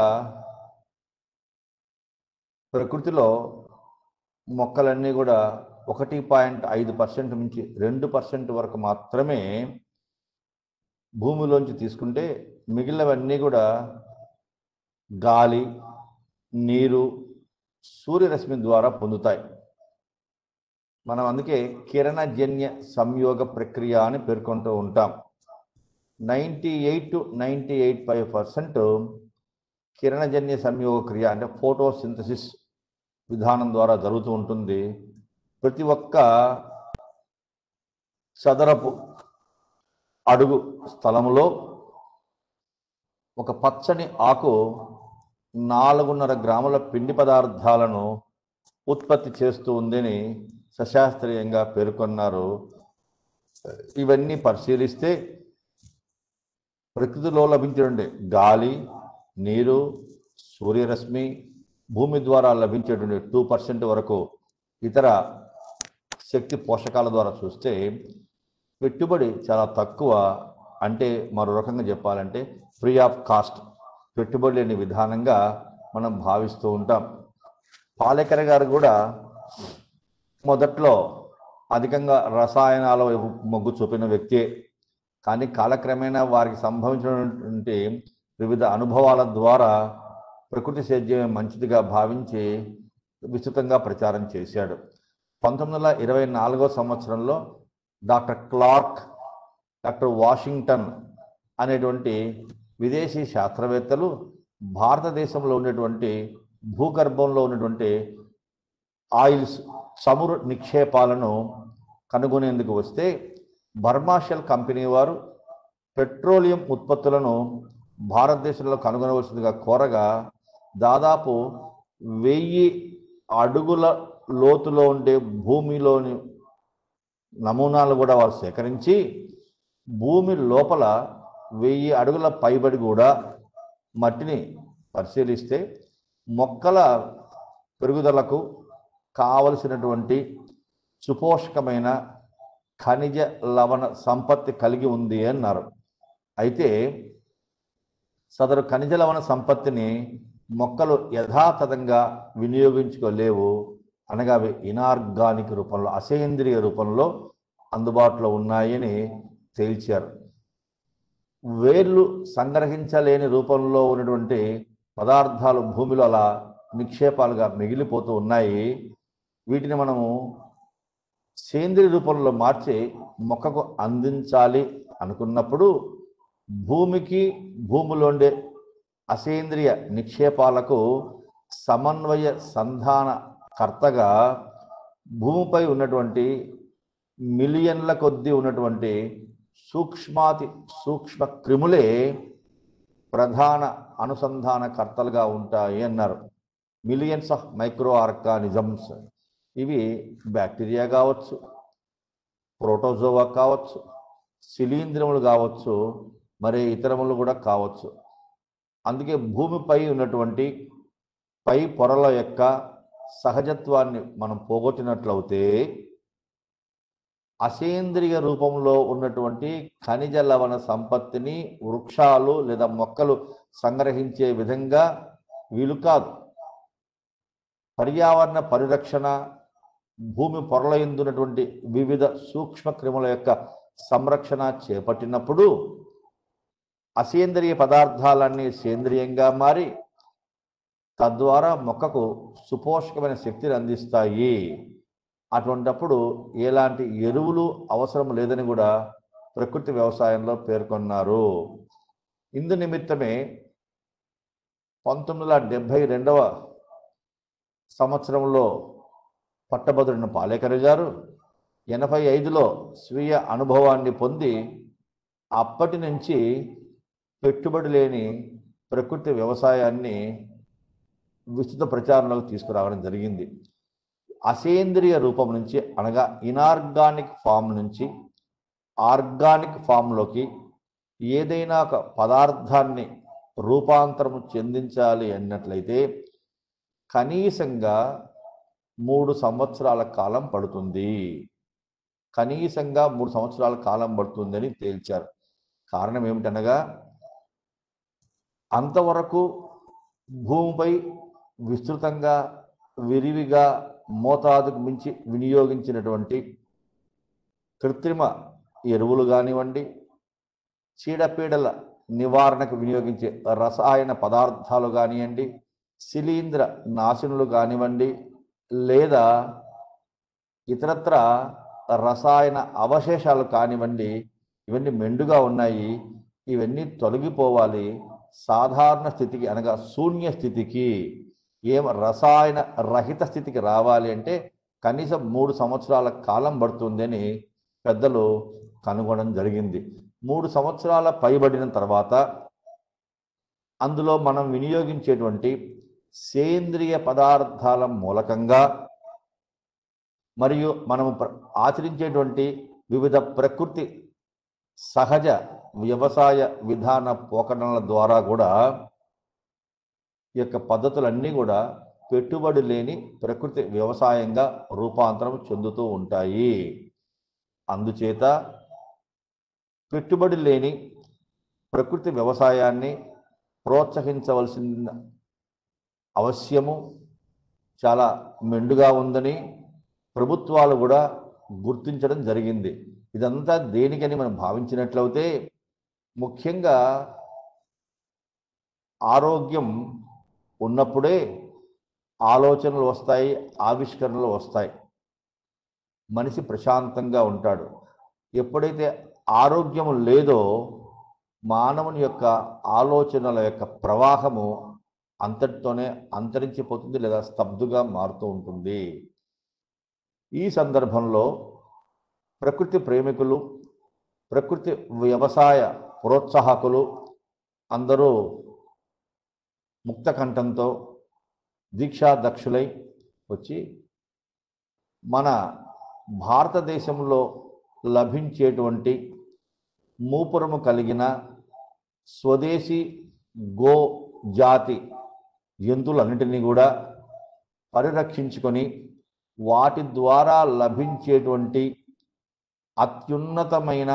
ప్రకృతిలో మొక్కలన్నీ కూడా ఒకటి పాయింట్ ఐదు పర్సెంట్ నుంచి రెండు పర్సెంట్ వరకు మాత్రమే భూమిలోంచి తీసుకుంటే మిగిలినవన్నీ కూడా గాలి నీరు సూర్యరశ్మి ద్వారా పొందుతాయి మనం అందుకే కిరణజన్య సంయోగ ప్రక్రియ అని పేర్కొంటూ ఉంటాం ninety eight to ninety eight five percent కిరణజన్య సంయోగ క్రియ అంటే ఫోటోసింథసిస్ విధానం ద్వారా జరుగుతూ ఉంటుంది ప్రతి ఒక్క చదరపు అడుగు స్థలములో ఒక పచ్చని ఆకు నాలుగున్నర గ్రాముల పిండి పదార్థాలను ఉత్పత్తి చేస్తూ ఉందని సశాస్త్రీయంగా పేర్కొన్నారు ఇవన్నీ పరిశీలిస్తే ప్రకృతిలో లభించేటువంటి గాలి నీరు సూర్యరశ్మి భూమి ద్వారా లభించేటువంటి టూ పర్సెంట్ వరకు ఇతర శక్తి పోషకాల ద్వారా చూస్తే పెట్టుబడి చాలా తక్కువ అంటే మరో రకంగా చెప్పాలంటే ఫ్రీ ఆఫ్ కాస్ట్ పెట్టుబడి లేని విధానంగా మనం భావిస్తూ ఉంటాం పాలేకర్ గారు కూడా మొదట్లో అధికంగా రసాయనాల వైపు మొగ్గు చూపిన వ్యక్తే కానీ కాలక్రమేణా వారికి సంభవించినటువంటి వివిధ అనుభవాల ద్వారా ప్రకృతి సేద్యమే మంచిదిగా భావించి విస్తృతంగా ప్రచారం చేశాడు పంతొమ్మిది వందల ఇరవై నాలుగో సంవత్సరంలో డాక్టర్ క్లార్క్ డాక్టర్ వాషింగ్టన్ అనేటువంటి విదేశీ శాస్త్రవేత్తలు భారతదేశంలో ఉన్నటువంటి భూగర్భంలో ఉన్నటువంటి ఆయిల్స్ చమురు నిక్షేపాలను కనుగొనేందుకు వస్తే బర్మాషల్ కంపెనీ వారు పెట్రోలియం ఉత్పత్తులను భారతదేశంలో కనుగొనవలసిందిగా కోరగా దాదాపు వెయ్యి అడుగుల లోతులో ఉండే భూమిలోని నమూనాలు కూడా వారు సేకరించి భూమి లోపల వెయ్యి అడుగుల పైబడి కూడా మట్టిని పరిశీలిస్తే మొక్కల పెరుగుదలకు కావలసినటువంటి సుపోషకమైన ఖనిజ లవణ సంపత్తి కలిగి ఉంది అన్నారు అయితే సదరు ఖనిజ లవణ సంపత్తిని మొక్కలు యథాతథంగా వినియోగించుకోలేవు అనగా అవి ఇనార్గానిక్ రూపంలో అసేంద్రియ రూపంలో అందుబాటులో ఉన్నాయని తేల్చారు వేర్లు సంగ్రహించలేని రూపంలో ఉన్నటువంటి పదార్థాలు భూమిలో అలా నిక్షేపాలుగా మిగిలిపోతూ ఉన్నాయి వీటిని మనము సేంద్రియ రూపంలో మార్చి మొక్కకు అందించాలి అనుకున్నప్పుడు భూమికి భూమిలో ఉండే అసేంద్రియ నిక్షేపాలకు సమన్వయ సంధాన కర్తగా భూమిపై ఉన్నటువంటి మిలియన్ల కొద్దీ ఉన్నటువంటి సూక్ష్మాతి సూక్ష్మ క్రిములే ప్రధాన అనుసంధాన కర్తలుగా ఉంటాయి అన్నారు మిలియన్స్ ఆఫ్ మైక్రో ఆర్గానిజమ్స్ ఇవి బ్యాక్టీరియా కావచ్చు ప్రోటోజోవా కావచ్చు శిలీంద్రములు కావచ్చు మరి ఇతరములు కూడా కావచ్చు అందుకే భూమిపై ఉన్నటువంటి పై పొరల యొక్క సహజత్వాన్ని మనం పోగొట్టినట్లయితే అసేంద్రియ రూపంలో ఉన్నటువంటి ఖనిజ లవణ సంపత్తిని వృక్షాలు లేదా మొక్కలు సంగ్రహించే విధంగా వీలు కాదు పర్యావరణ పరిరక్షణ భూమి పొరల ఎందున్నటువంటి వివిధ సూక్ష్మ క్రిముల యొక్క సంరక్షణ చేపట్టినప్పుడు అసేంద్రియ పదార్థాలన్నీ సేంద్రియంగా మారి తద్వారా మొక్కకు సుపోషకమైన శక్తిని అందిస్తాయి అటువంటప్పుడు ఎలాంటి ఎరువులు అవసరం లేదని కూడా ప్రకృతి వ్యవసాయంలో పేర్కొన్నారు ఇందు నిమిత్తమే పంతొమ్మిది వందల డెబ్భై రెండవ సంవత్సరంలో పట్టభద్రుడిన పాలేకర్ గారు ఎనభై ఐదులో స్వీయ అనుభవాన్ని పొంది అప్పటి నుంచి పెట్టుబడి లేని ప్రకృతి వ్యవసాయాన్ని విస్తృత ప్రచారంలోకి తీసుకురావడం జరిగింది అసేంద్రియ రూపం నుంచి అనగా ఇనార్గానిక్ ఫామ్ నుంచి ఆర్గానిక్ ఫామ్లోకి ఏదైనా ఒక పదార్థాన్ని రూపాంతరం చెందించాలి అన్నట్లయితే కనీసంగా మూడు సంవత్సరాల కాలం పడుతుంది కనీసంగా మూడు సంవత్సరాల కాలం పడుతుందని తేల్చారు కారణం ఏమిటనగా అంతవరకు భూమిపై విస్తృతంగా విరివిగా మోతాదుకు మించి వినియోగించినటువంటి కృత్రిమ ఎరువులు కానివ్వండి చీడపీడల నివారణకు వినియోగించే రసాయన పదార్థాలు కానివ్వండి శిలీంద్ర నాశనులు కానివ్వండి లేదా ఇతరత్ర రసాయన అవశేషాలు కానివ్వండి ఇవన్నీ మెండుగా ఉన్నాయి ఇవన్నీ తొలగిపోవాలి సాధారణ స్థితికి అనగా శూన్య స్థితికి ఏం రసాయన రహిత స్థితికి రావాలి అంటే కనీసం మూడు సంవత్సరాల కాలం పడుతుందని పెద్దలు కనుగొనడం జరిగింది మూడు సంవత్సరాల పైబడిన తర్వాత అందులో మనం వినియోగించేటువంటి సేంద్రియ పదార్థాల మూలకంగా మరియు మనము ప్ర- ఆచరించేటువంటి వివిధ ప్రకృతి సహజ వ్యవసాయ విధాన పోకడల ద్వారా కూడా ఈ యొక్క పద్ధతులన్నీ కూడా పెట్టుబడి లేని ప్రకృతి వ్యవసాయంగా రూపాంతరం చెందుతూ ఉంటాయి అందుచేత పెట్టుబడి లేని ప్రకృతి వ్యవసాయాన్ని ప్రోత్సహించవలసిన అవశ్యము చాలా మెండుగా ఉందని ప్రభుత్వాలు కూడా గుర్తించడం జరిగింది ఇదంతా దేనికని మనం భావించినట్లయితే ముఖ్యంగా ఆరోగ్యం ఉన్నప్పుడే ఆలోచనలు వస్తాయి ఆవిష్కరణలు వస్తాయి మనిషి ప్రశాంతంగా ఉంటాడు ఎప్పుడైతే ఆరోగ్యం లేదో మానవుని యొక్క ఆలోచనల యొక్క ప్రవాహము అంతటితోనే అంతరించిపోతుంది లేదా స్తబ్దుగా మారుతూ ఉంటుంది ఈ సందర్భంలో ప్రకృతి ప్రేమికులు ప్రకృతి వ్యవసాయ ప్రోత్సాహకులు అందరూ ముక్త కంఠంతో దీక్షాదక్షులై వచ్చి మన భారతదేశంలో లభించేటువంటి మూపురము కలిగిన స్వదేశీ గో జాతి జంతువులన్నిటినీ కూడా పరిరక్షించుకొని వాటి ద్వారా లభించేటువంటి అత్యున్నతమైన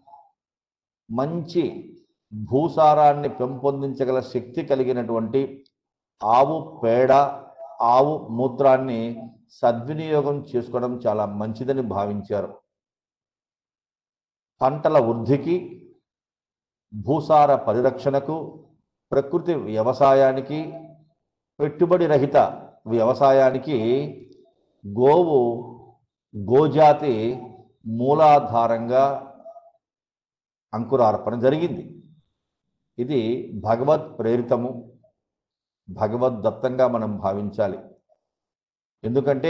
మంచి భూసారాన్ని పెంపొందించగల శక్తి కలిగినటువంటి ఆవు పేడ ఆవు మూత్రాన్ని సద్వినియోగం చేసుకోవడం చాలా మంచిదని భావించారు పంటల వృద్ధికి భూసార పరిరక్షణకు ప్రకృతి వ్యవసాయానికి పెట్టుబడి రహిత వ్యవసాయానికి గోవు గోజాతి మూలాధారంగా అంకురార్పణ జరిగింది ఇది భగవత్ ప్రేరితము భగవద్దత్తంగా మనం భావించాలి ఎందుకంటే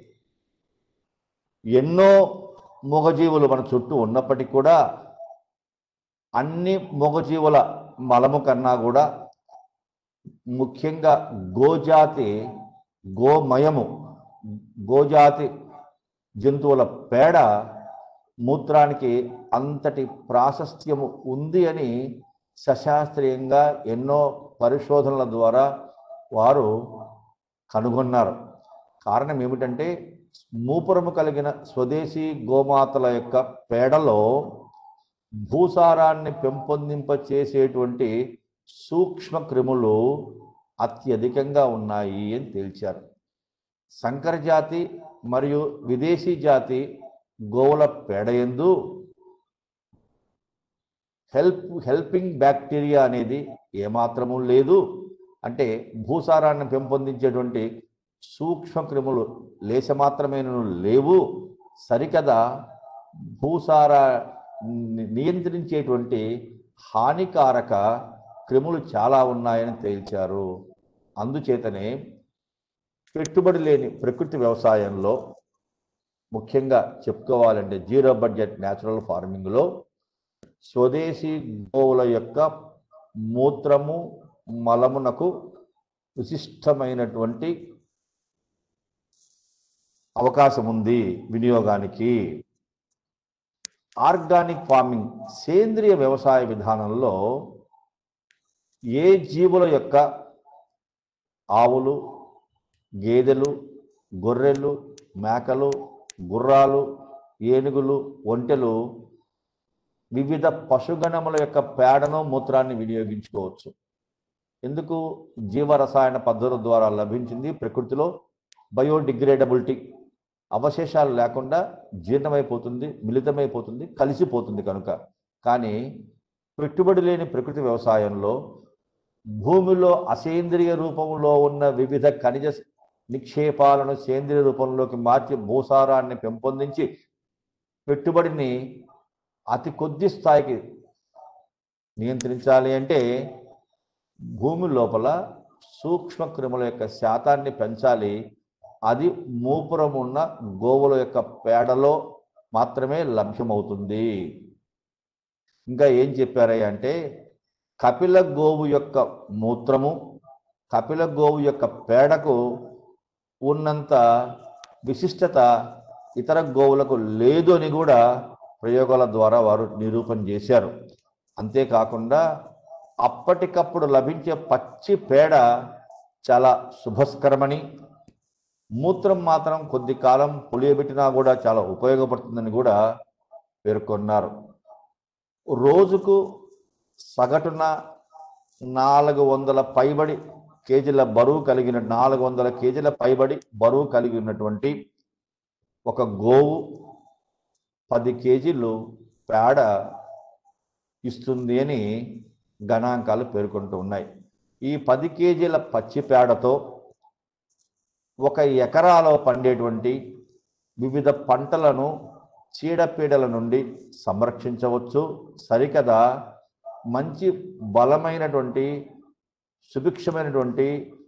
ఎన్నో మూగజీవులు మన చుట్టూ ఉన్నప్పటికీ కూడా అన్ని మూగజీవుల మలము కన్నా కూడా ముఖ్యంగా గోజాతి గోమయము గోజాతి జంతువుల పేడ మూత్రానికి అంతటి ప్రాశస్త్యము ఉంది అని సశాస్త్రీయంగా ఎన్నో పరిశోధనల ద్వారా వారు కనుగొన్నారు కారణం ఏమిటంటే మూపురము కలిగిన స్వదేశీ గోమాతల యొక్క పేడలో భూసారాన్ని పెంపొందింప చేసేటువంటి సూక్ష్మ క్రిములు అత్యధికంగా ఉన్నాయి అని తేల్చారు సంకర జాతి మరియు విదేశీ జాతి గోవుల పేడయందు హెల్ప్ హెల్పింగ్ బ్యాక్టీరియా అనేది ఏమాత్రము లేదు అంటే భూసారాన్ని పెంపొందించేటువంటి సూక్ష్మ క్రిములు లేశమాత్రమేనూ లేవు సరికదా భూసార ని- నియంత్రించేటువంటి హానికారక క్రిములు చాలా ఉన్నాయని తేల్చారు అందుచేతనే పెట్టుబడి లేని ప్రకృతి వ్యవసాయంలో ముఖ్యంగా చెప్పుకోవాలంటే జీరో బడ్జెట్ న్యాచురల్ ఫార్మింగ్లో స్వదేశీ గోవుల యొక్క మూత్రము మలమునకు విశిష్టమైనటువంటి అవకాశం ఉంది వినియోగానికి ఆర్గానిక్ ఫార్మింగ్ సేంద్రియ వ్యవసాయ విధానంలో ఏ జీవుల యొక్క ఆవులు గేదెలు గొర్రెలు మేకలు గుర్రాలు ఏనుగులు ఒంటెలు వివిధ పశుగణముల యొక్క పేడను మూత్రాన్ని వినియోగించుకోవచ్చు ఎందుకు జీవరసాయన పద్ధతుల ద్వారా లభించింది ప్రకృతిలో బయోడిగ్రేడబిలిటీ అవశేషాలు లేకుండా జీర్ణమైపోతుంది మిళితమైపోతుంది కలిసిపోతుంది కనుక కానీ పెట్టుబడి లేని ప్రకృతి వ్యవసాయంలో భూమిలో అసేంద్రియ రూపంలో ఉన్న వివిధ ఖనిజ నిక్షేపాలను సేంద్రియ రూపంలోకి మార్చి భూసారాన్ని పెంపొందించి పెట్టుబడిని అతి కొద్ది స్థాయికి నియంత్రించాలి అంటే భూమి లోపల సూక్ష్మ క్రిముల యొక్క శాతాన్ని పెంచాలి అది మూపురం ఉన్న గోవుల యొక్క పేడలో మాత్రమే లభ్యమవుతుంది ఇంకా ఏం చెప్పారయ్య అంటే కపిల గోవు యొక్క మూత్రము కపిల గోవు యొక్క పేడకు ఉన్నంత విశిష్టత ఇతర గోవులకు లేదు అని కూడా ప్రయోగాల ద్వారా వారు నిరూపణ చేశారు అంతేకాకుండా అప్పటికప్పుడు లభించే పచ్చి పేడ చాలా శుభస్కరమని మూత్రం మాత్రం కొద్ది కాలం పులియబెట్టినా కూడా చాలా ఉపయోగపడుతుందని కూడా పేర్కొన్నారు రోజుకు సగటున నాలుగు వందల పైబడి కేజీల బరువు కలిగిన నాలుగు వందల కేజీల పైబడి బరువు కలిగి ఉన్నటువంటి ఒక గోవు పది కేజీలు పేడ ఇస్తుంది అని గణాంకాలు పేర్కొంటూ ఉన్నాయి ఈ పది కేజీల పచ్చి పేడతో ఒక ఎకరాలో పండేటువంటి వివిధ పంటలను చీడపీడల నుండి సంరక్షించవచ్చు సరికదా మంచి బలమైనటువంటి సుభిక్షమైనటువంటి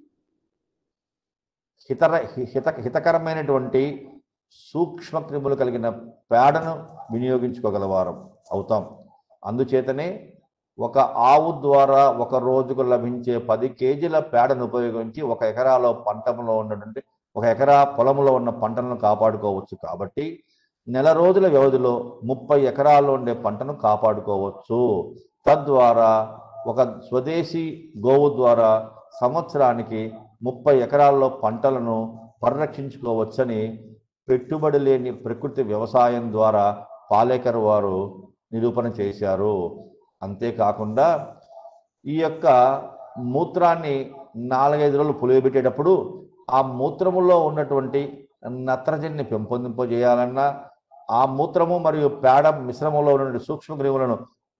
హితర హిత హితకరమైనటువంటి సూక్ష్మ క్రిములు కలిగిన పేడను వినియోగించుకోగలవారం అవుతాం అందుచేతనే ఒక ఆవు ద్వారా ఒక రోజుకు లభించే పది కేజీల పేడను ఉపయోగించి ఒక ఎకరాలో పంటలో ఉన్నటువంటి ఒక ఎకరా పొలంలో ఉన్న పంటలను కాపాడుకోవచ్చు కాబట్టి నెల రోజుల వ్యవధిలో ముప్పై ఎకరాల్లో ఉండే పంటను కాపాడుకోవచ్చు తద్వారా ఒక స్వదేశీ గోవు ద్వారా సంవత్సరానికి ముప్పై ఎకరాల్లో పంటలను పరిరక్షించుకోవచ్చని పెట్టుబడి లేని ప్రకృతి వ్యవసాయం ద్వారా పాలేకర్ వారు నిరూపణ చేశారు అంతేకాకుండా ఈ యొక్క మూత్రాన్ని నాలుగైదు రోజులు పులియబెట్టేటప్పుడు ఆ మూత్రములో ఉన్నటువంటి నత్రజనిని పెంపొందింపజేయాలన్నా ఆ మూత్రము మరియు పేడ మిశ్రమంలో ఉన్నటువంటి సూక్ష్మక్రిములను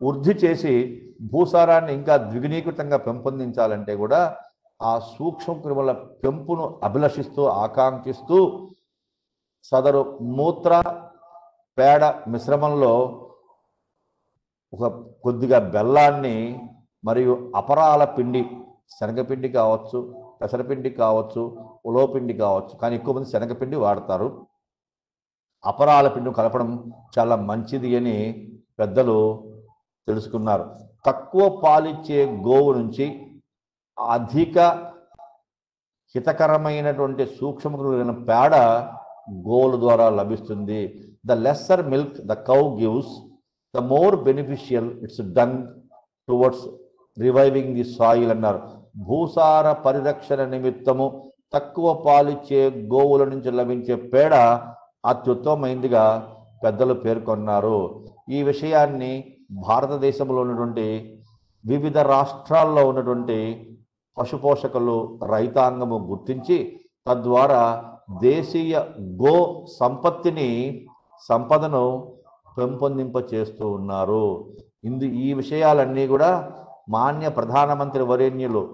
వృద్ధి చేసి భూసారాన్ని ఇంకా ద్విగుణీకృతంగా పెంపొందించాలంటే కూడా ఆ సూక్ష్మ క్రిముల పెంపును అభిలషిస్తూ ఆకాంక్షిస్తూ సదరు మూత్ర పేడ మిశ్రమంలో ఒక కొద్దిగా బెల్లాన్ని మరియు అపరాల పిండి శనగపిండి కావచ్చు పెసరపిండి కావచ్చు ఉలోపిండి కావచ్చు కానీ ఎక్కువ మంది శనగపిండి వాడతారు అపరాల పిండి కలపడం చాలా మంచిది అని పెద్దలు తెలుసుకున్నారు తక్కువ పాలిచ్చే గోవు నుంచి అధిక హితకరమైనటువంటి సూక్ష్మమైన పేడ గోవుల ద్వారా లభిస్తుంది the lesser milk the cow gives the more beneficial it's done towards reviving the soil అన్నారు భూసార పరిరక్షణ నిమిత్తము తక్కువ పాలిచ్చే గోవుల నుంచి లభించే పేడ అత్యుత్తమైందిగా పెద్దలు పేర్కొన్నారు ఈ విషయాన్ని భారతదేశంలో ఉన్నటువంటి వివిధ రాష్ట్రాల్లో ఉన్నటువంటి పశుపోషకులు రైతాంగము గుర్తించి తద్వారా దేశీయ గో సంపత్తిని సంపదను పెంపొందింప చేస్తూ ఉన్నారు ఇందు ఈ విషయాలన్నీ కూడా మాన్య ప్రధానమంత్రి వరేణ్యులు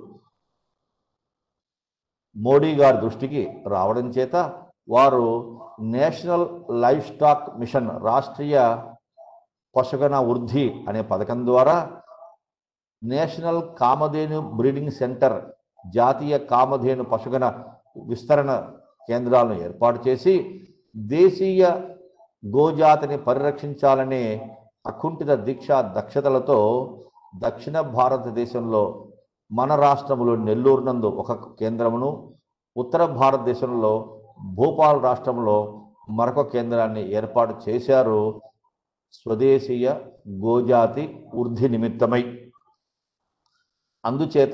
మోడీ గారి దృష్టికి రావడం చేత వారు నేషనల్ లైఫ్ స్టాక్ మిషన్ రాష్ట్రీయ పశుగణ వృద్ధి అనే పథకం ద్వారా నేషనల్ కామధేను బ్రీడింగ్ సెంటర్ జాతీయ కామధేను పశుగణ విస్తరణ కేంద్రాలను ఏర్పాటు చేసి దేశీయ గోజాతిని పరిరక్షించాలనే అకుంఠిత దీక్ష దక్షతలతో దక్షిణ భారతదేశంలో మన రాష్ట్రంలో నెల్లూరు నందు ఒక కేంద్రమును ఉత్తర భారతదేశంలో భోపాల్ రాష్ట్రంలో మరొక కేంద్రాన్ని ఏర్పాటు చేశారు స్వదేశీయ గోజాతి వృద్ధి నిమిత్తమై అందుచేత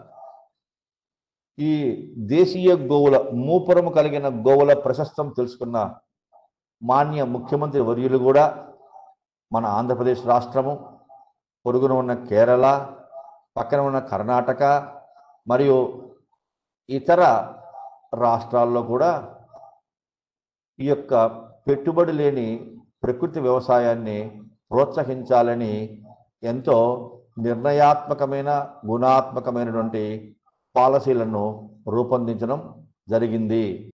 ఈ దేశీయ గోవుల మూపురము కలిగిన గోవుల ప్రశస్తం తెలుసుకున్న మాన్య ముఖ్యమంత్రి వర్యులు కూడా మన ఆంధ్రప్రదేశ్ రాష్ట్రము పొరుగున ఉన్న కేరళ పక్కన ఉన్న కర్ణాటక మరియు ఇతర రాష్ట్రాల్లో కూడా ఈ యొక్క పెట్టుబడి లేని ప్రకృతి వ్యవసాయాన్ని ప్రోత్సహించాలని ఎంతో నిర్ణయాత్మకమైన గుణాత్మకమైనటువంటి పాలసీలను రూపొందించడం జరిగింది